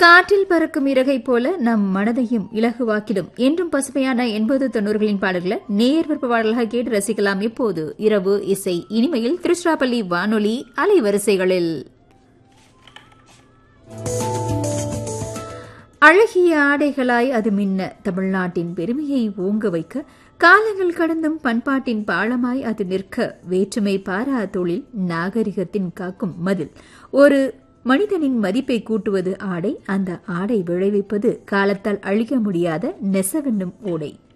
காற்றில் பறக்கும் இறகை போல நம் மனதையும் இலகுவாக்கிடும் என்றும் பசுமையான எண்பது தொண்ணூறுகளின் பாடல்களை நேர் விருப்ப பாடல்கள் கேட்டு ரசிக்கலாம் இப்போது இரவு இசை இனிமையில் திருச்சிராப்பள்ளி வானொலி அலைவரிசைகளில் அழகிய ஆடைகளாய் அது மின்ன தமிழ்நாட்டின் பெருமையை ஓங்க வைக்க காலங்கள் கடந்தும் பண்பாட்டின் பாலமாய் அது நிற்க வேற்றுமை பாரா தொழில் நாகரிகத்தின் காக்கும் மதில் ஒரு மனிதனின் மதிப்பை கூட்டுவது ஆடை அந்த ஆடை விளைவிப்பது காலத்தால் அழிக்க முடியாத நெசவென்னும் ஓடை